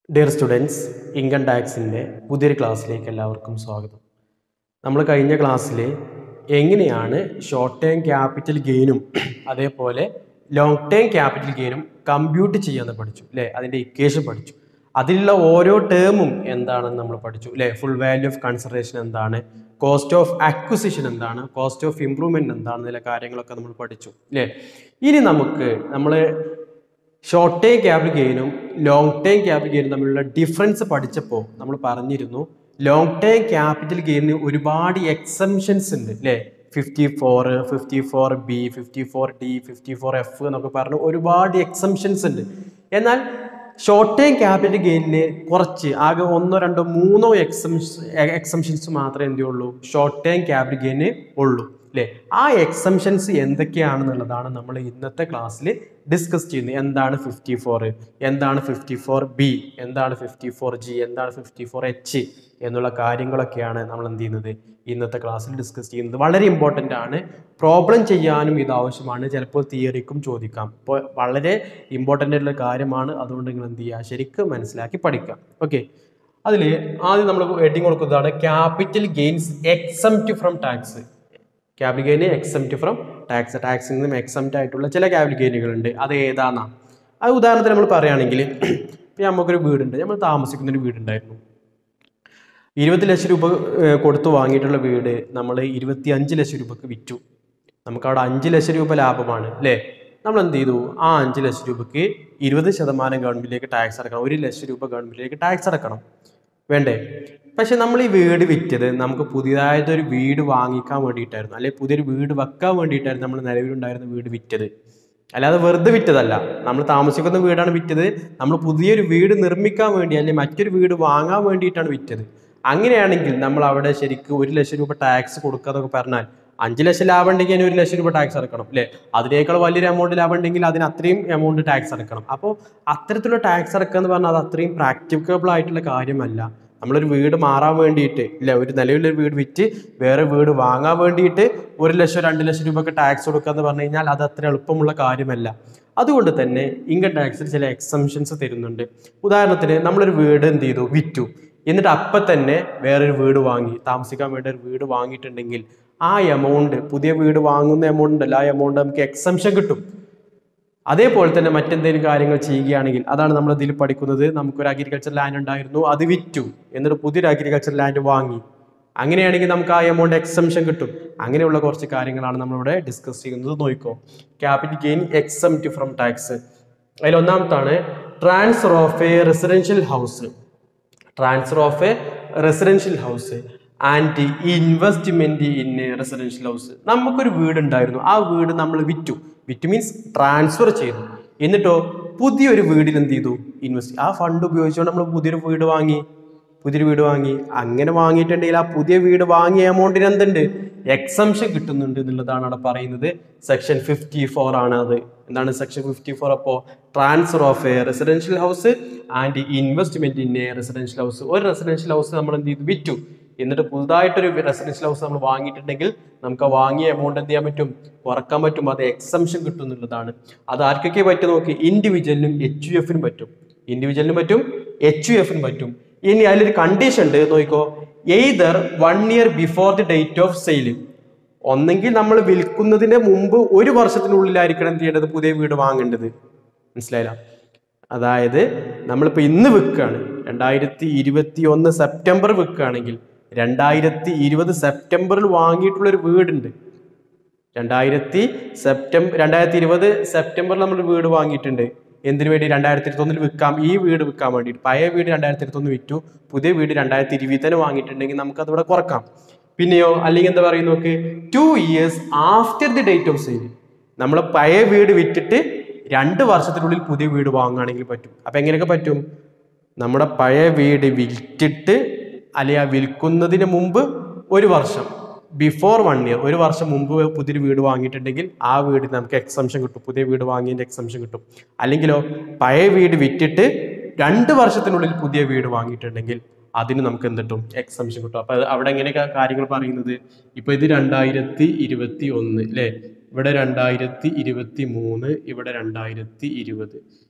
dear students income ടാക്സിൻ്റെ പുതിയൊരു ക്ലാസ്സിലേക്ക് എല്ലാവർക്കും സ്വാഗതം നമ്മൾ കഴിഞ്ഞ ക്ലാസ്സിൽ എങ്ങനെയാണ് ഷോർട്ട് ടേം ക്യാപിറ്റൽ ഗെയിനും അതേപോലെ ലോങ് ടേം ക്യാപിറ്റൽ ഗെയിനും കമ്പ്യൂട്ട് ചെയ്യാമെന്ന് പഠിച്ചു അല്ലേ അതിൻ്റെ ഇക്വേഷൻ പഠിച്ചു അതിലുള്ള ഓരോ ടേമും എന്താണെന്ന് നമ്മൾ പഠിച്ചു അല്ലേ ഫുൾ വാല്യൂ ഓഫ് കൺസിഡറേഷൻ എന്താണ് കോസ്റ്റ് ഓഫ് അക്വിസിഷൻ എന്താണ് കോസ്റ്റ് ഓഫ് ഇംപ്രൂവ്മെൻറ്റ് എന്താണ് ഇതിലെ കാര്യങ്ങളൊക്കെ നമ്മൾ പഠിച്ചു അല്ലേ ഇനി നമുക്ക് നമ്മൾ ഷോർട്ട് ടേം ക്യാപിറ്റൽ ഗെയിനും ലോങ് ടേം ക്യാപിറ്റൽ ഗെയിനും തമ്മിലുള്ള ഡിഫറൻസ് പഠിച്ചപ്പോൾ നമ്മൾ പറഞ്ഞിരുന്നു ലോങ് ടേം ക്യാപിറ്റൽ ഗെയിനിന് ഒരുപാട് എക്സംഷൻസ് ഉണ്ട് അല്ലേ fifty four fifty four B fifty four D fifty four F എന്നൊക്കെ പറഞ്ഞ് ഒരുപാട് എക്സംഷൻസ് ഉണ്ട് എന്നാൽ ഷോർട്ട് ടേം ക്യാപിറ്റൽ ഗെയിനിന് കുറച്ച് ആകെ ഒന്നോ രണ്ടോ മൂന്നോ എക്സംഷ എക്സംഷൻസ് മാത്രമേ എന്ത് ഉള്ളൂ ഷോർട്ട് ടേം ക്യാപിറ്റൽ ഗെയിന് ഉള്ളൂ അല്ലേ ആ എക്സംഷൻസ് എന്തൊക്കെയാണെന്നുള്ളതാണ് നമ്മൾ ഇന്നത്തെ ക്ലാസ്സിൽ ഡിസ്കസ് ചെയ്യുന്നത് എന്താണ് ഫിഫ്റ്റി ഫോർ എന്താണ് ഫിഫ്റ്റി ഫോർ ബി എന്താണ് ഫിഫ്റ്റി ഫോർ ജി എന്താണ് ഫിഫ്റ്റി ഫോർ എച്ച് എന്നുള്ള കാര്യങ്ങളൊക്കെയാണ് നമ്മൾ എന്ത് ചെയ്യുന്നത് ഇന്നത്തെ ക്ലാസ്സിൽ ഡിസ്കസ് ചെയ്യുന്നത് വളരെ ഇമ്പോർട്ടൻ്റ് ആണ് പ്രോബ്ലം ചെയ്യാനും ഇത് ആവശ്യമാണ് ചിലപ്പോൾ തിയറിക്കും ചോദിക്കാം അപ്പോൾ വളരെ ഇമ്പോർട്ടൻ്റ് ആയിട്ടുള്ള കാര്യമാണ് അതുകൊണ്ട് നിങ്ങൾ എന്ത് ചെയ്യുക ശരിക്കും മനസ്സിലാക്കി പഠിക്കാം ഓക്കെ അതിൽ ആദ്യം നമ്മൾ ഹെഡിങ് കൊടുക്കുന്നതാണ് capital gains exempt from tax capital gain exempt from tax ടാക്സിൽ നിന്നും എക്സംപ്റ്റ് ആയിട്ടുള്ള ചില ക്യാപിറ്റൽ ഗെയിനുകളുണ്ട് അത് ഏതാന്നാ അത് ഉദാഹരണത്തിന് നമ്മൾ പറയുകയാണെങ്കിൽ ഇപ്പം നമുക്കൊരു വീടുണ്ട് നമ്മൾ താമസിക്കുന്ന ഒരു വീടുണ്ടായിരുന്നു ഇരുപത് ലക്ഷം രൂപ ഏഹ്, കൊടുത്ത് വാങ്ങിയിട്ടുള്ള വീട് നമ്മൾ ഇരുപത്തി അഞ്ച് ലക്ഷം രൂപക്ക് വിറ്റു നമുക്ക് അവിടെ അഞ്ച് ലക്ഷം രൂപ ലാഭമാണ് അല്ലേ നമ്മൾ എന്ത് ചെയ്തു ആ അഞ്ച് ലക്ഷം രൂപയ്ക്ക് ഇരുപത് ശതമാനം ഗവൺമെന്റിലേക്ക് ടാക്സ് അടക്കണം ഒരു ലക്ഷം രൂപ ഗവൺമെന്റിലേക്ക് ടാക്സ് അടക്കണം വേണ്ടേ പക്ഷെ നമ്മൾ ഈ വീട് വിറ്റത് നമുക്ക് പുതിയതായിട്ടൊരു വീട് വാങ്ങിക്കാൻ വേണ്ടിയിട്ടായിരുന്നു അല്ലെങ്കിൽ പുതിയൊരു വീട് വെക്കാൻ വേണ്ടിയിട്ടായിരുന്നു നമ്മൾ നിലവിലുണ്ടായിരുന്ന വീട് വിറ്റത് അല്ലാതെ വെറുതെ വിറ്റതല്ല നമ്മൾ താമസിക്കുന്ന വീടാണ് വിറ്റത് നമ്മൾ പുതിയൊരു വീട് നിർമ്മിക്കാൻ വേണ്ടി അല്ലെങ്കിൽ മറ്റൊരു വീട് വാങ്ങാൻ വേണ്ടിയിട്ടാണ് വിറ്റത് അങ്ങനെയാണെങ്കിൽ നമ്മൾ അവിടെ ശരിക്കും ഒരു ലക്ഷം രൂപ ടാക്സ് കൊടുക്കുക എന്നൊക്കെ പറഞ്ഞാൽ അഞ്ച് ലക്ഷം ലാഭം ഉണ്ടെങ്കിൽ അതിന് ഒരു ലക്ഷം രൂപ ടാക്സ് അടക്കണം അല്ലേ അതിനേക്കാൾ വലിയൊരു എമൗണ്ട് ലാഭം ഉണ്ടെങ്കിൽ അതിന് അത്രയും എമൗണ്ട് ടാക്സ് അടക്കണം അപ്പോൾ അത്തരത്തിലുള്ള ടാക്സ് അടക്കുക എന്ന് പറഞ്ഞാൽ അത് അത്രയും പ്രാക്ടിക്കബിൾ ആയിട്ടുള്ള കാര്യമല്ല നമ്മളൊരു വീട് മാറാൻ വേണ്ടിയിട്ട് ഇല്ല ഒരു നിലവിലൊരു വീട് വിറ്റ് വേറെ വീട് വാങ്ങാൻ വേണ്ടിയിട്ട് ഒരു ലക്ഷം രണ്ട് ലക്ഷം രൂപയ്ക്ക് ടാക്സ് കൊടുക്കുക എന്ന് പറഞ്ഞു കഴിഞ്ഞാൽ അത് അത്ര എളുപ്പമുള്ള കാര്യമല്ല അതുകൊണ്ട് തന്നെ ഇൻകം ടാക്സിൽ ചില എക്സംഷൻസ് തരുന്നുണ്ട് ഉദാഹരണത്തിന് നമ്മളൊരു വീട് എന്ത് ചെയ്തു വിറ്റു എന്നിട്ട് അപ്പം തന്നെ വേറൊരു വീട് വാങ്ങി താമസിക്കാൻ വേണ്ടി ഒരു വീട് വാങ്ങിയിട്ടുണ്ടെങ്കിൽ ആ എമൗണ്ട് പുതിയ വീട് വാങ്ങുന്ന എമൗണ്ട് ഉണ്ടല്ലോ ആ എമൗണ്ട് നമുക്ക് എക്സംഷൻ കിട്ടും അതേപോലെ തന്നെ മറ്റെന്തെങ്കിലും കാര്യങ്ങൾ ചെയ്യുകയാണെങ്കിൽ അതാണ് നമ്മൾ ഇതിൽ പഠിക്കുന്നത് നമുക്കൊരു അഗ്രികൾച്ചർ ലാൻഡ് ഉണ്ടായിരുന്നു അത് വിറ്റു എന്നിട്ട് പുതിയൊരു അഗ്രികൾച്ചർ ലാൻഡ് വാങ്ങി അങ്ങനെയാണെങ്കിൽ നമുക്ക് ആ എമൗണ്ട് എക്സംഷൻ കിട്ടും അങ്ങനെയുള്ള കുറച്ച് കാര്യങ്ങളാണ് നമ്മളിവിടെ ഡിസ്കസ് ചെയ്യുന്നത് നോക്കിക്കോ capital gain exempt from tax അതിൽ ഒന്നാമത്താണ് transfer of a residential house transfer of a residential house and investment in a residential house നമുക്കൊരു വീടുണ്ടായിരുന്നു ആ വീട് നമ്മൾ വിറ്റു വിറ്റ് മീൻസ് ട്രാൻസ്ഫർ ചെയ്തു എന്നിട്ടോ പുതിയൊരു വീടിൽ എന്ത് ചെയ്തു ഇൻവെസ്റ്റ് ആ ഫണ്ട് ഉപയോഗിച്ചുകൊണ്ട് നമ്മൾ പുതിയൊരു വീട് വാങ്ങി പുതിയൊരു വീട് വാങ്ങി അങ്ങനെ വാങ്ങിയിട്ടുണ്ടെങ്കിൽ ആ പുതിയ വീട് വാങ്ങിയ എമൗണ്ടിന് എന്തുണ്ട് എക്സംഷൻ കിട്ടുന്നുണ്ട് എന്നുള്ളതാണ് അവിടെ പറയുന്നത് സെക്ഷൻ ഫിഫ്റ്റി ഫോർ ആണ് അത് എന്താണ് സെക്ഷൻ ഫിഫ്റ്റി ഫോർ അപ്പോൾ transfer of a residential house and investment in a residential house ഒരു റെസിഡൻഷ്യൽ ഹൗസ് നമ്മൾ എന്ത് ചെയ്തു വിറ്റു എന്നിട്ട് പുതുതായിട്ടൊരു റെസിഡൻഷ്യൽ ഹൗസ് നമ്മൾ വാങ്ങിയിട്ടുണ്ടെങ്കിൽ നമുക്ക് ആ വാങ്ങിയ എമൗണ്ട് എന്ത് ചെയ്യാൻ പറ്റും കുറക്കാൻ പറ്റും അത് എക്സംഷൻ കിട്ടും എന്നുള്ളതാണ് അത് ആർക്കൊക്കെ പറ്റും നോക്കി ഇൻഡിവിജ്വലിനും എച്ച് യു എഫിനും പറ്റും ഇൻഡിവിജ്വലിനും പറ്റും എച്ച് യു എഫിനും പറ്റും ഇനി അതിലൊരു കണ്ടീഷൻ ഉണ്ട് നോക്കിക്കോ either one year before the date of sale ഒന്നെങ്കിൽ നമ്മൾ വിൽക്കുന്നതിന് മുമ്പ് ഒരു വർഷത്തിനുള്ളിലായിരിക്കണം എന്ത് ചെയ്യേണ്ടത് പുതിയ വീട് വാങ്ങേണ്ടത് മനസ്സിലായില്ല അതായത് നമ്മളിപ്പോൾ ഇന്ന് വിൽക്കുകയാണ് രണ്ടായിരത്തി ഇരുപത്തി ഒന്ന് സെപ്റ്റംബർ വിൽക്കുകയാണെങ്കിൽ രണ്ടായിരത്തി ഇരുപത് സെപ്റ്റംബറിൽ വാങ്ങിയിട്ടുള്ള ഒരു വീടുണ്ട് രണ്ടായിരത്തി സെപ്റ്റംബർ രണ്ടായിരത്തി ഇരുപത് സെപ്റ്റംബറിൽ നമ്മൾ വീട് വാങ്ങിയിട്ടുണ്ട് എന്തിനു വേണ്ടി രണ്ടായിരത്തി ഇരുപത്തൊന്നിൽ വിൽക്കാം ഈ വീട് വിൽക്കാൻ വേണ്ടിയിട്ട് പഴയ വീട് രണ്ടായിരത്തി ഇരുപത്തൊന്ന് വിറ്റു പുതിയ വീട് രണ്ടായിരത്തി ഇരുപതിൽ തന്നെ വാങ്ങിയിട്ടുണ്ടെങ്കിൽ നമുക്ക് അതിവിടെ കുറക്കാം പിന്നെയോ അല്ലെങ്കിൽ എന്താ പറയുക നോക്ക് two years after the date of sale നമ്മൾ പഴയ വീട് വിറ്റിട്ട് രണ്ട് വർഷത്തിനുള്ളിൽ പുതിയ വീട് വാങ്ങുകയാണെങ്കിൽ പറ്റും അപ്പം എങ്ങനെയൊക്കെ പറ്റും നമ്മുടെ പഴയ വീട് വിറ്റിട്ട് അല്ലെങ്കിൽ ആ വിൽക്കുന്നതിന് മുമ്പ് ഒരു വർഷം ബിഫോർ വൺ ഇയർ ഒരു വർഷം മുമ്പ് പുതിയൊരു വീട് വാങ്ങിയിട്ടുണ്ടെങ്കിൽ ആ വീടിന് നമുക്ക് എക്സംഷൻ കിട്ടും പുതിയ വീട് വാങ്ങിയതിൻ്റെ എക്സംഷൻ കിട്ടും അല്ലെങ്കിലോ പഴയ വീട് വിറ്റിട്ട് രണ്ട് വർഷത്തിനുള്ളിൽ പുതിയ വീട് വാങ്ങിയിട്ടുണ്ടെങ്കിൽ അതിന് നമുക്ക് എന്ത് കിട്ടും എക്സംഷൻ കിട്ടും അപ്പൊ അത് അവിടെ എങ്ങനെയൊക്കെ കാര്യങ്ങൾ പറയുന്നത് ഇപ്പൊ ഇത് രണ്ടായിരത്തി ഇരുപത്തി ഒന്ന് അല്ലേ ഇവിടെ രണ്ടായിരത്തി ഇരുപത്തി മൂന്ന് ഇവിടെ രണ്ടായിരത്തി ഇരുപത്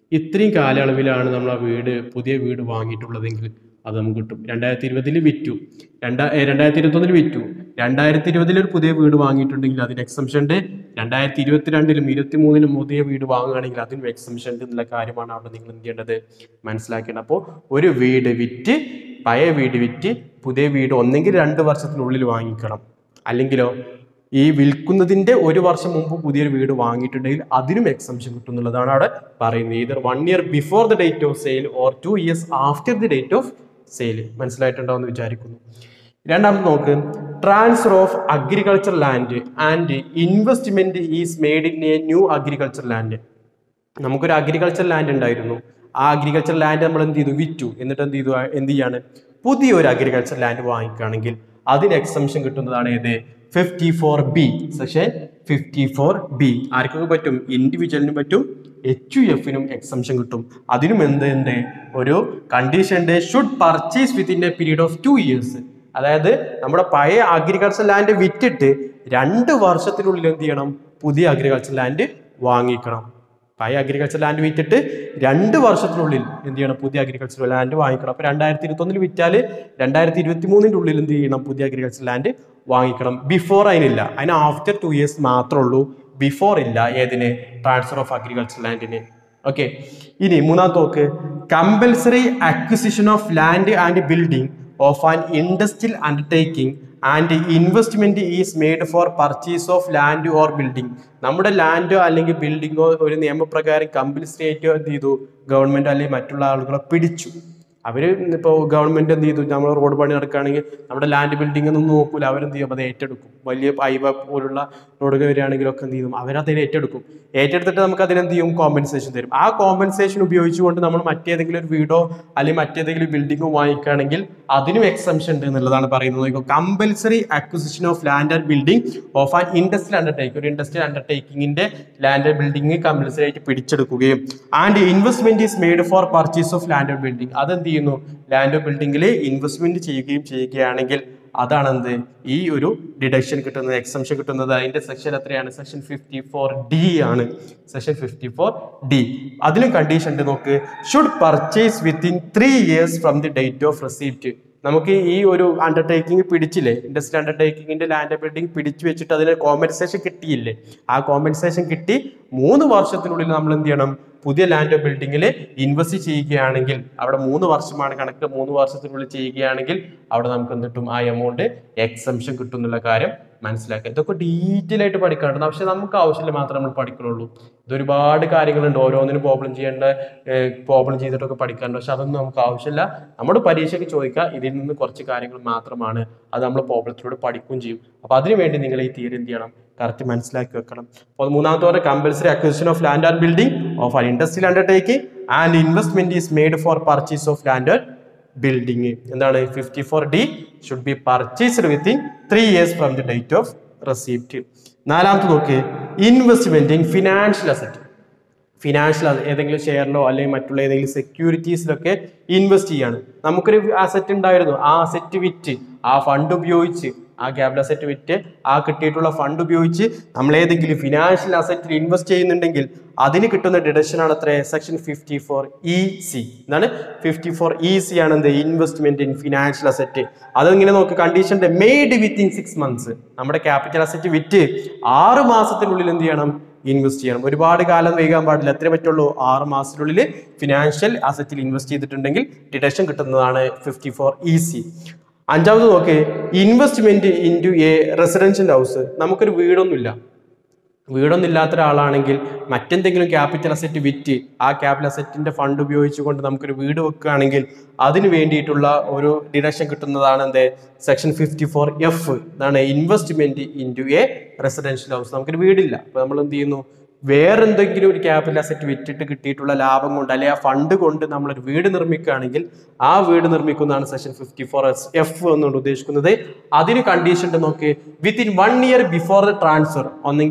ഇത്രയും കാലയളവിലാണ് നമ്മൾ ആ വീട് പുതിയ വീട് വാങ്ങിയിട്ടുള്ളതെങ്കിൽ അത് നമുക്ക് കിട്ടും രണ്ടായിരത്തി ഇരുപതിൽ വിറ്റു രണ്ടാ ഏ, രണ്ടായിരത്തി ഇരുപത്തൊന്നിൽ വിറ്റു രണ്ടായിരത്തി ഇരുപതിൽ ഒരു പുതിയ വീട് വാങ്ങിയിട്ടുണ്ടെങ്കിൽ അതിന് എക്സംഷൻ ഉണ്ട് രണ്ടായിരത്തി ഇരുപത്തിരണ്ടിലും ഇരുപത്തി മൂന്നിലും പുതിയ വീട് വാങ്ങുകയാണെങ്കിൽ അതിനും എക്സംഷൻ ഉണ്ട് എന്നുള്ള കാര്യമാണ് അവിടെ നിങ്ങൾ എന്ത് ചെയ്യേണ്ടത് മനസ്സിലാക്കേണ്ടത് അപ്പോൾ ഒരു വീട് വിറ്റ് പഴയ വീട് വിറ്റ് പുതിയ വീട് ഒന്നെങ്കിൽ രണ്ട് വർഷത്തിനുള്ളിൽ വാങ്ങിക്കണം അല്ലെങ്കിലോ ഈ വിൽക്കുന്നതിന്റെ ഒരു വർഷം മുമ്പ് പുതിയൊരു വീട് വാങ്ങിയിട്ടുണ്ടെങ്കിൽ അതിനും എക്സംഷൻ കിട്ടും എന്നുള്ളതാണ് അവിടെ പറയുന്നത് either one year before the date of sale or two years after the date of sale മനസ്സിലായിട്ടുണ്ടാവും എന്ന് വിചാരിക്കുന്നു രണ്ടാമത് നോക്ക് transfer of agriculture land and investment is made in a new agriculture land നമുക്കൊരു അഗ്രികൾച്ചർ ലാൻഡ് ഉണ്ടായിരുന്നു ആ agriculture land നമ്മൾ എന്ത് ചെയ്തു വിറ്റു എന്നിട്ട് എന്ത് ചെയ്തു എന്ത് ചെയ്യാണ് പുതിയൊരു അഗ്രികൾച്ചർ ലാൻഡ് വാങ്ങിക്കുകയാണെങ്കിൽ അതിന് എക്സംഷൻ കിട്ടുന്നതാണ് ഏത് fifty four B section fifty four B ആർക്കൊക്കെ പറ്റും ഇൻഡിവിജ്വലിനും പറ്റും എച്ച് യു എഫിനും എക്സംഷൻ കിട്ടും അതിനും എന്ത് ഉണ്ട് ഒരു കണ്ടീഷൻ ഉണ്ട് should purchase within a period of two years അതായത് നമ്മുടെ പഴയ അഗ്രികൾച്ചർ ലാൻഡ് വിറ്റിട്ട് രണ്ട് വർഷത്തിനുള്ളിൽ എന്ത് ചെയ്യണം പുതിയ അഗ്രികൾച്ചർ ലാൻഡ് വാങ്ങിക്കണം പഴയ അഗ്രികൾച്ചർ ലാൻഡ് വിറ്റിട്ട് രണ്ട് വർഷത്തിനുള്ളിൽ എന്ത് ചെയ്യണം പുതിയ അഗ്രികൾച്ചർ ലാൻഡ് വാങ്ങിക്കണം അപ്പൊ രണ്ടായിരത്തി ഇരുപത്തൊന്നിൽ വിറ്റാൽ രണ്ടായിരത്തി ഇരുപത്തി മൂന്നിൻ്റെ ഉള്ളിൽ എന്ത് ചെയ്യണം പുതിയ അഗ്രികൾച്ചർ ലാൻഡ് വാങ്ങിക്കണം ബിഫോർ അതിനില്ല അതിന് ആഫ്റ്റർ ടു ഇയേഴ്സ് മാത്രമേ ഉള്ളൂ ബിഫോർ ഇല്ല ഏതിന് ട്രാൻസ്ഫർ ഓഫ് അഗ്രികൾച്ചർ ലാൻഡിന് ഓക്കെ ഇനി മൂന്നാമത്തെ നോക്ക് compulsory acquisition of land and building of an industrial undertaking and investment is made for purchase of land or building നമ്മുടെ ലാൻഡോ അല്ലെങ്കിൽ ബിൽഡിങ്ങോ ഒരു നിയമപ്രകാരം കമ്പൽസറി ആയിട്ട് എന്ത് ചെയ്തു ഗവൺമെന്റ് അല്ലെങ്കിൽ മറ്റുള്ള ആളുകളെ പിടിച്ചു അവർ ഇപ്പോൾ ഗവൺമെന്റ് എന്ത് ചെയ്തു നമ്മൾ റോഡ് പണി നടക്കുകയാണെങ്കിൽ നമ്മുടെ ലാൻഡ് ബിൽഡിംഗ് ഒന്നും നോക്കൂല അവരെന്ത് ചെയ്യും അത് ഏറ്റെടുക്കും വലിയ ഹൈവ പോലുള്ള റോഡുകൾ വരികയാണെങ്കിലൊക്കെ എന്ത് ചെയ്യും അവരതിനെ ഏറ്റെടുക്കും ഏറ്റെടുത്തിട്ട് നമുക്ക് അതിനെന്ത് ചെയ്യും കോമ്പൻസേഷൻ തരും ആ കോമ്പൻസേഷൻ ഉപയോഗിച്ചുകൊണ്ട് നമ്മൾ മറ്റേതെങ്കിലും ഒരു വീടോ അല്ലെങ്കിൽ മറ്റേതെങ്കിലും ബിൽഡിങ്ങോ വാങ്ങിക്കുകയാണെങ്കിൽ അതിനും എക്സംഷൻ ഉണ്ട് എന്നുള്ളതാണ് പറയുന്നത് compulsory acquisition of land and building of an industrial undertaking ഒരു ഇൻഡസ്ട്രിയൽ അണ്ടർടേക്കിംഗിന്റെ ലാൻഡ് ആൻഡ് ബിൽഡിംഗ് കമ്പൽസറി ആയിട്ട് പിടിച്ചെടുക്കുകയും and investment is made for purchase of land and building അതെന്ത് ചെയ്യുന്നു ലാൻഡ് ആൻഡ് ബിൽഡിംഗിൽ ഇൻവെസ്റ്റ്മെന്റ് ചെയ്യുകയും ചെയ്യുകയാണെങ്കിൽ അതാണ് എന്ത് ഈ ഒരു ഡിഡക്ഷൻ കിട്ടുന്നത് എക്സംഷൻ കിട്ടുന്നത് അതിന്റെ സെക്ഷൻ എത്രയാണ് സെക്ഷൻ ഫിഫ്റ്റി ഫോർ ഡി ആണ് സെക്ഷൻ ഫിഫ്റ്റി ഫോർ ഡി അതിലും കണ്ടീഷൻ ഉണ്ട് നോക്ക് should purchase within three years from the date of receipt നമുക്ക് ഈ ഒരു അണ്ടർടേക്കിംഗ് പിടിച്ചില്ലേ ഇൻഡസ്ട്രി അണ്ടർടേക്കിങ്ങിന്റെ ലാൻഡ് ബിൽഡിംഗ് പിടിച്ചു വെച്ചിട്ട് അതിന് കോമ്പൻസേഷൻ കിട്ടിയില്ലേ ആ കോമ്പൻസേഷൻ കിട്ടി മൂന്ന് വർഷത്തിനുള്ളിൽ നമ്മൾ എന്ത് ചെയ്യണം പുതിയ ലാൻഡ് ബിൽഡിങ്ങിൽ ഇൻവെസ്റ്റ് ചെയ്യുകയാണെങ്കിൽ അവിടെ മൂന്ന് വർഷമാണ് കണക്ക് മൂന്ന് വർഷത്തിനുള്ളിൽ ചെയ്യുകയാണെങ്കിൽ അവിടെ നമുക്ക് എന്ത് കിട്ടും ആ എമൗണ്ട് എക്സംഷൻ കിട്ടും എന്നുള്ള കാര്യം മനസ്സിലാക്കുക ഇതൊക്കെ ഡീറ്റെയിൽ ആയിട്ട് പഠിക്കാറുണ്ട് പക്ഷെ നമുക്ക് ആവശ്യമില്ല മാത്രമേ നമ്മൾ പഠിക്കുന്നുള്ളൂ ഇത് ഒരുപാട് കാര്യങ്ങളുണ്ട് ഓരോന്നിനും പ്രോബ്ലം ചെയ്യേണ്ട പ്രോബ്ലം ചെയ്തിട്ടൊക്കെ പഠിക്കാറുണ്ട് പക്ഷെ അതൊന്നും നമുക്ക് ആവശ്യമില്ല നമ്മുടെ പരീക്ഷയ്ക്ക് ചോദിക്കുക ഇതിൽ നിന്ന് കുറച്ച് കാര്യങ്ങൾ മാത്രമാണ് അത് നമ്മൾ പ്രോബ്ലത്തിലൂടെ പഠിക്കുകയും ചെയ്യും അപ്പൊ അതിനു വേണ്ടി നിങ്ങൾ ഈ തീയതി എന്ത് ചെയ്യണം കറക്റ്റ് മനസ്സിലാക്കി വെക്കണം അപ്പോൾ മൂന്നാമത്തെ പറഞ്ഞ compulsory acquisition of land and building of an industrial undertaking and investment is made for purchase of land and building എന്താണ് fifty four D should be purchased within three years from the date of receipt നാലാമത്തെ നോക്ക് investment in financial asset financial ഏതെങ്കിലും ഷെയറിലോ അല്ലെങ്കിൽ മറ്റുള്ള ഏതെങ്കിലും സെക്യൂരിറ്റീസിലൊക്കെ invest ചെയ്യാണ് നമുക്കൊരു അസറ്റ് ഉണ്ടായിരുന്നു ആ അസറ്റ് വിറ്റ് ആ ഫണ്ട് ഉപയോഗിച്ച് ആ ക്യാപിറ്റൽ അസറ്റ് വിറ്റ് ആ കിട്ടിയിട്ടുള്ള ഫണ്ട് ഉപയോഗിച്ച് നമ്മൾ ഏതെങ്കിലും ഫിനാൻഷ്യൽ അസറ്റിൽ ഇൻവെസ്റ്റ് ചെയ്യുന്നുണ്ടെങ്കിൽ അതിന് കിട്ടുന്ന ഡിഡക്ഷൻ ആണ് എത്ര section fifty four E C എന്താണ് ഫിഫ്റ്റി ഫോർ ഇ സി ആണ് എന്ത് ഇൻവെസ്റ്റ്മെന്റ് ഇൻ ഫിനാൻഷ്യൽ അസറ്റ് അതിങ്ങനെ നോക്ക് condition made within six months നമ്മുടെ ക്യാപിറ്റൽ അസറ്റ് വിറ്റ് ആറ് മാസത്തിനുള്ളിൽ എന്ത് ചെയ്യണം ഇൻവെസ്റ്റ് ചെയ്യണം ഒരുപാട് കാലം വൈകാൻ പാടില്ല എത്രേ പറ്റുള്ളൂ ആറ് മാസത്തിനുള്ളിൽ ഫിനാൻഷ്യൽ അസറ്റിൽ ഇൻവെസ്റ്റ് ചെയ്തിട്ടുണ്ടെങ്കിൽ ഡിഡക്ഷൻ കിട്ടുന്നതാണ് ഫിഫ്റ്റി ഫോർ ഇ സി അഞ്ചാമത് നോക്ക് investment into a residential house നമുക്കൊരു വീടൊന്നുമില്ല വീടൊന്നും ഇല്ലാത്ത ഒരാളാണെങ്കിൽ മറ്റെന്തെങ്കിലും ക്യാപിറ്റൽ അസറ്റ് വിറ്റ് ആ ക്യാപിറ്റൽ അസറ്റിന്റെ ഫണ്ട് ഉപയോഗിച്ചുകൊണ്ട് നമുക്കൊരു വീട് വെക്കുകയാണെങ്കിൽ അതിന് വേണ്ടിയിട്ടുള്ള ഒരു ഡിഡക്ഷൻ കിട്ടുന്നതാണ് എന്ത് സെക്ഷൻ ഫിഫ്റ്റി ഫോർ എഫ് ഇതാണ് investment into a residential house നമുക്കൊരു വീടില്ല അപ്പൊ നമ്മൾ എന്ത് ചെയ്യുന്നു വേറെ എന്തെങ്കിലും ഒരു ക്യാപിറ്റൽ അസറ്റ് വിറ്റിട്ട് കിട്ടിയിട്ടുള്ള ലാഭം കൊണ്ട് അല്ലെങ്കിൽ ആ ഫണ്ട് കൊണ്ട് നമ്മളൊരു വീട് നിർമ്മിക്കുകയാണെങ്കിൽ ആ വീട് നിർമ്മിക്കുന്നതാണ് section fifty four S F എന്നുകൊണ്ട് ഉദ്ദേശിക്കുന്നത് അതിന് കണ്ടീഷൻ ഉണ്ട് നോക്ക് within one year before the transfer ഒന്നെങ്കിൽ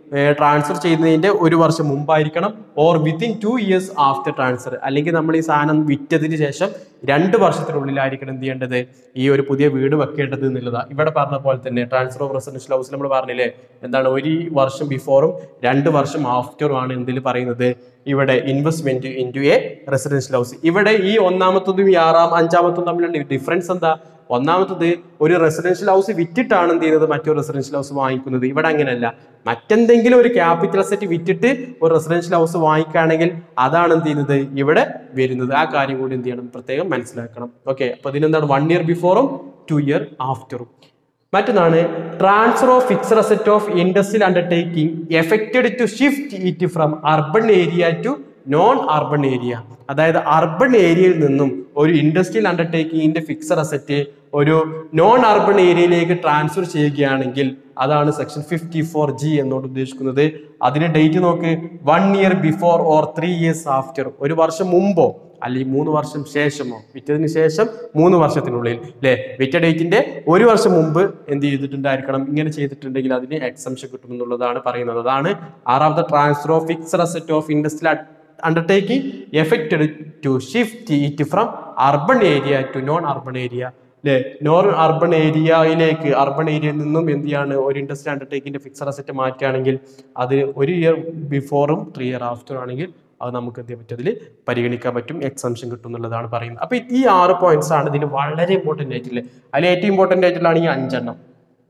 ട്രാൻസ്ഫർ ചെയ്യുന്നതിന്റെ ഒരു വർഷം മുമ്പായിരിക്കണം or within two years after transfer അല്ലെങ്കിൽ നമ്മൾ ഈ സാധനം വിറ്റതിന് ശേഷം രണ്ട് വർഷത്തിനുള്ളിലായിരിക്കണം എന്ത് ചെയ്യേണ്ടത് ഈ ഒരു പുതിയ വീട് വെക്കേണ്ടത് എന്നുള്ളതാണ് ഇവിടെ പറഞ്ഞ പോലെ തന്നെ ട്രാൻസ്ഫർ ഓഫ് റെസിഡൻഷ്യൽ ഹൗസ് നമ്മൾ പറഞ്ഞില്ലേ എന്താണ് ഒരു വർഷം ബിഫോറും രണ്ട് വർഷം ആഫ്റ്ററും ആണ് എന്തിൽ പറയുന്നത് ഇവിടെ investment into a residential house ഇവിടെ ഈ ഒന്നാമത്തതും ഈ ആറാം അഞ്ചാമത്തതും തമ്മിലുള്ള ഡിഫറൻസ് എന്താ ഒന്നാമത്തത് ഒരു റെസിഡൻഷ്യൽ ഹൗസ് വിറ്റിട്ടാണ് എന്ത് ചെയ്യുന്നത് മറ്റൊരു റെസിഡൻഷ്യൽ ഹൗസ് വാങ്ങിക്കുന്നത് ഇവിടെ അങ്ങനെയല്ല മറ്റെന്തെങ്കിലും ഒരു ക്യാപിറ്റൽ അസറ്റ് വിറ്റിട്ട് ഒരു റെസിഡൻഷ്യൽ ഹൗസ് വാങ്ങിക്കുകയാണെങ്കിൽ അതാണ് എന്ത് ചെയ്യുന്നത് ഇവിടെ വരുന്നത് ആ കാര്യം കൂടി എന്ത് ചെയ്യണം പ്രത്യേകം മനസ്സിലാക്കണം ഓക്കെ അപ്പൊ ഇതിനെന്താണ് വൺ ഇയർ ബിഫോറും ടു ഇയർ ആഫ്റ്ററും മറ്റൊന്നാണ് transfer of fixed asset of industrial undertaking effected to shift it from urban area to non urban area അതായത് അർബൺ ഏരിയയിൽ നിന്നും ഒരു ഇൻഡസ്ട്രിയൽ അണ്ടർടേക്കിങ്ങിന്റെ ഫിക്സഡ് അസറ്റ് ഒരു നോൺ അർബൺ ഏരിയയിലേക്ക് ട്രാൻസ്ഫർ ചെയ്യുകയാണെങ്കിൽ അതാണ് സെക്ഷൻ ഫിഫ്റ്റി ഫോർ ജി എന്നോട് ഉദ്ദേശിക്കുന്നത് അതിന് ഡേറ്റ് നോക്ക് one year before or three years after ഒരു വർഷം മുമ്പോ അല്ലെങ്കിൽ മൂന്ന് വർഷം ശേഷമോ വിറ്റതിന് ശേഷം മൂന്ന് വർഷത്തിനുള്ളിൽ അല്ലെ വിറ്റ ഡേറ്റിന്റെ ഒരു വർഷം മുമ്പ് എന്ത് ചെയ്തിട്ടുണ്ടായിരിക്കണം ഇങ്ങനെ ചെയ്തിട്ടുണ്ടെങ്കിൽ അതിന് എക്സംഷൻ കിട്ടുമെന്നുള്ളതാണ് പറയുന്നത് അതാണ് ആറാമത്തെ transfer of fixed asset of industrial undertaking effected to shift it from urban area to non urban area അല്ലെ നോൺ അർബൺ ഏരിയയിലേക്ക് അർബൺ ഏരിയയിൽ നിന്നും എന്ത് ചെയ്യാണ് ഒരു ഇൻഡസ്ട്രി അണ്ടർടേക്കിന്റെ ഫിക്സഡ് അസറ്റ് മാറ്റുകയാണെങ്കിൽ അത് ഒരു ഇയർ ബിഫോറും ത്രീ ഇയർ ആഫ്റ്റർ ആണെങ്കിൽ അത് നമുക്ക് എന്ത് ചെയ്യാൻ പറ്റും അതിൽ പരിഗണിക്കാൻ പറ്റും എക്സംഷൻ കിട്ടും എന്നുള്ളതാണ് പറയുന്നത് അപ്പൊ ഈ ആറ് പോയിന്റ്സ് ആണ് ഇതിൽ വളരെ ഇമ്പോർട്ടന്റ് ആയിട്ടുള്ളത് അതിൽ ഏറ്റവും ഇമ്പോർട്ടന്റ് ആയിട്ടുള്ളതാണ് ഈ അഞ്ചെണ്ണം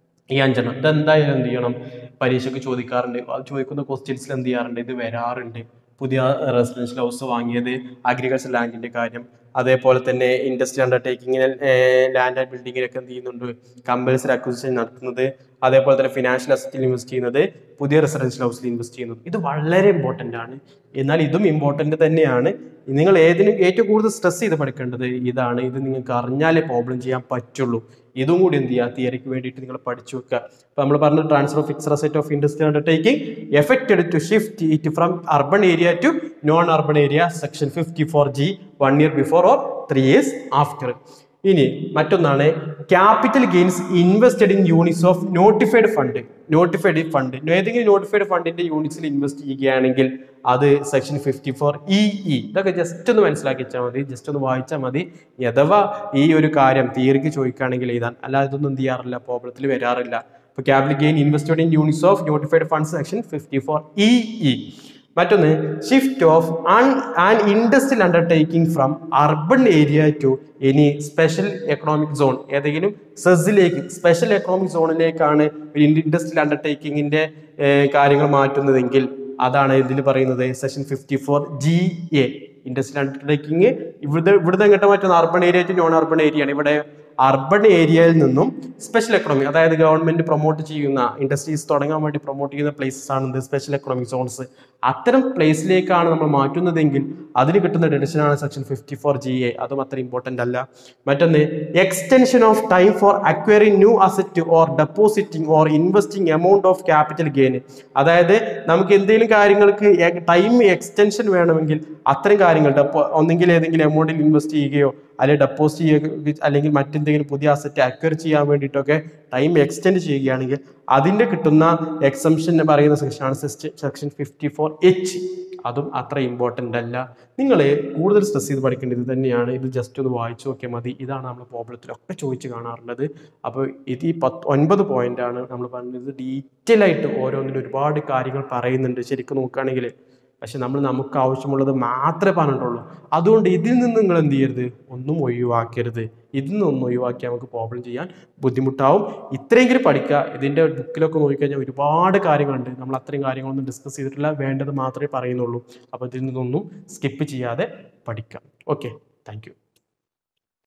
ഈ അഞ്ചെണ്ണം ഇതെന്തായാലും എന്ത് ചെയ്യണം പരീക്ഷയ്ക്ക് ചോദിക്കാറുണ്ട് അത് ചോദിക്കുന്ന ക്വസ്റ്റ്യൻസിൽ എന്ത് ചെയ്യാറുണ്ട് ഇത് വരാറുണ്ട് പുതിയ റെസിഡൻഷ്യൽ ഹൗസ് വാങ്ങിയത് അഗ്രികൾച്ചർ ലാൻഡിന്റെ കാര്യം അതേപോലെ തന്നെ ഇൻഡസ്ട്രി അണ്ടർടേക്കിങ്ങിന് ലാൻഡ് ആൻഡ് ബിൽഡിങ്ങിനൊക്കെ എന്ത് ചെയ്യുന്നുണ്ട് കമ്പൽസറി അക്വിസിഷൻ നടത്തുന്നത് അതേപോലെ തന്നെ ഫിനാൻഷ്യൽ അസറ്റിൽ ഇൻവെസ്റ്റ് ചെയ്യുന്നത് പുതിയ റെസിഡൻഷ്യൽ ഹൗസിൽ ഇൻവെസ്റ്റ് ചെയ്യുന്നത് ഇത് വളരെ ഇമ്പോർട്ടൻ്റ് ആണ് എന്നാൽ ഇതും ഇമ്പോർട്ടൻ്റ് തന്നെയാണ് നിങ്ങൾ ഏതിനും ഏറ്റവും കൂടുതൽ സ്ട്രെസ് ചെയ്ത് പഠിക്കേണ്ടത് ഇതാണ് ഇത് നിങ്ങൾക്ക് അറിഞ്ഞാലേ പ്രോബ്ലം ചെയ്യാൻ പറ്റുള്ളൂ ഇതും കൂടി എന്ത് ചെയ്യുക തിയറിക്ക് വേണ്ടിയിട്ട് നിങ്ങൾ പഠിച്ചു വെക്കുക ഇപ്പൊ നമ്മൾ പറഞ്ഞ transfer of fixed asset of industry undertaking effected to shift it from urban area to non urban area section fifty four G one year before or three years after ഇനി മറ്റൊന്നാണ് capital gains invested in units of notified fund notified fund ഏതെങ്കിലും notified ഫണ്ടിന്റെ യൂണിറ്റ്സിൽ invest ചെയ്യുകയാണെങ്കിൽ അത് section fifty four E E ഇതൊക്കെ just ഒന്ന് മനസ്സിലാക്കി വെച്ചാൽ മതി ജസ്റ്റ് ഒന്ന് വായിച്ചാൽ മതി അഥവാ ഈ ഒരു കാര്യം തിയറിക്ക് ചോദിക്കുകയാണെങ്കിൽ എഴുതാൻ അല്ലാതെ ഇതൊന്നും എന്ത് ചെയ്യാറില്ല പ്രോബ്ലത്തിൽ വരാറില്ല ഇപ്പൊ capital gain invested in units of notified fund section fifty four E E മറ്റൊന്ന് shift of an an industrial undertaking from urban area to any special economic zone ഏതെങ്കിലും സെസിലേക്ക് സ്പെഷ്യൽ എക്കണോമിക് സോണിലേക്കാണ് ഒരു ഇൻഡസ്ട്രിയൽ അണ്ടർടേക്കിങ്ങിന്റെ കാര്യങ്ങൾ മാറ്റുന്നതെങ്കിൽ അതാണ് ഇതിൽ പറയുന്നത് section fifty four G A industrial undertaking ഇവിടുത്തെ ഇവിടുത്തെ എങ്ങോട്ട് മാറ്റുന്ന urban area to non urban area ആണ് ഇവിടെ അർബൺ ഏരിയയിൽ നിന്നും സ്പെഷ്യൽ എക്കണോമി അതായത് ഗവൺമെന്റ് പ്രൊമോട്ട് ചെയ്യുന്ന ഇൻഡസ്ട്രീസ് തുടങ്ങാൻ വേണ്ടി പ്രൊമോട്ട് ചെയ്യുന്ന പ്ലേസസ് ആണ് ഇത് സ്പെഷ്യൽ എക്കണോമിക് സോൺസ് അത്തരം പ്ലേസിലേക്കാണ് നമ്മൾ മാറ്റുന്നതെങ്കിൽ അതിന് കിട്ടുന്ന ഡെഡിഷൻ ആണ് section fifty four G A അതും അത്ര ഇമ്പോർട്ടൻ്റ് അല്ല മറ്റൊന്ന് extension of time for acquiring new asset or depositing or investing amount of capital gain അതായത് നമുക്ക് എന്തെങ്കിലും കാര്യങ്ങൾക്ക് ടൈം എക്സ്റ്റൻഷൻ വേണമെങ്കിൽ അത്തരം കാര്യങ്ങൾ ഡെപ്പോ ഒന്നെങ്കിൽ ഏതെങ്കിലും എമൗണ്ടിൽ ഇൻവെസ്റ്റ് ചെയ്യുകയോ അല്ലെങ്കിൽ ഡെപ്പോസിറ്റ് ചെയ്യുക അല്ലെങ്കിൽ മറ്റെന്തെങ്കിലും പുതിയ അസറ്റ് അക്വയർ ചെയ്യാൻ വേണ്ടിയിട്ടൊക്കെ ടൈം എക്സ്റ്റെൻഡ് ചെയ്യുകയാണെങ്കിൽ അതിൻ്റെ കിട്ടുന്ന എക്സംഷൻ പറയുന്ന സെക്ഷനാണ് സെക്ഷൻ ഫിഫ്റ്റി ഫോർ എച്ച് അതും അത്ര ഇമ്പോർട്ടൻ്റ് അല്ല നിങ്ങൾ കൂടുതൽ സ്ട്രെസ് ചെയ്ത് പഠിക്കേണ്ടത് ഇത് തന്നെയാണ് ഇത് ജസ്റ്റ് ഒന്ന് വായിച്ചു നോക്കിയാൽ മതി ഇതാണ് നമ്മൾ പ്രോബ്ലത്തിലൊക്കെ ചോദിച്ച് കാണാറുള്ളത് അപ്പോൾ ഇത് ഈ പത്ത് ഒൻപത് പോയിന്റ് ആണ് നമ്മൾ പറഞ്ഞത് ഡീറ്റെയിൽ ആയിട്ട് ഓരോന്നിനും ഒരുപാട് കാര്യങ്ങൾ പറയുന്നുണ്ട് ശരിക്കും നോക്കുകയാണെങ്കിൽ പക്ഷെ നമ്മൾ നമുക്ക് ആവശ്യമുള്ളത് മാത്രമേ പറഞ്ഞിട്ടുള്ളൂ അതുകൊണ്ട് ഇതിൽ നിന്ന് നിങ്ങൾ എന്ത് ചെയ്യരുത് ഒന്നും ഒഴിവാക്കരുത് ഇതിൽ നിന്നൊന്നും ഒഴിവാക്കി നമുക്ക് പ്രോബ്ലം ചെയ്യാൻ ബുദ്ധിമുട്ടാവും ഇത്രയെങ്കിലും പഠിക്കുക ഇതിൻ്റെ ബുക്കിലൊക്കെ നോക്കിക്കഴിഞ്ഞാൽ ഒരുപാട് കാര്യങ്ങളുണ്ട് നമ്മൾ അത്രയും കാര്യങ്ങളൊന്നും ഡിസ്കസ് ചെയ്തിട്ടില്ല വേണ്ടത് മാത്രമേ പറയുന്നുള്ളൂ അപ്പോൾ ഇതിൽ നിന്നൊന്നും സ്കിപ്പ് ചെയ്യാതെ പഠിക്കാം ഓക്കെ താങ്ക്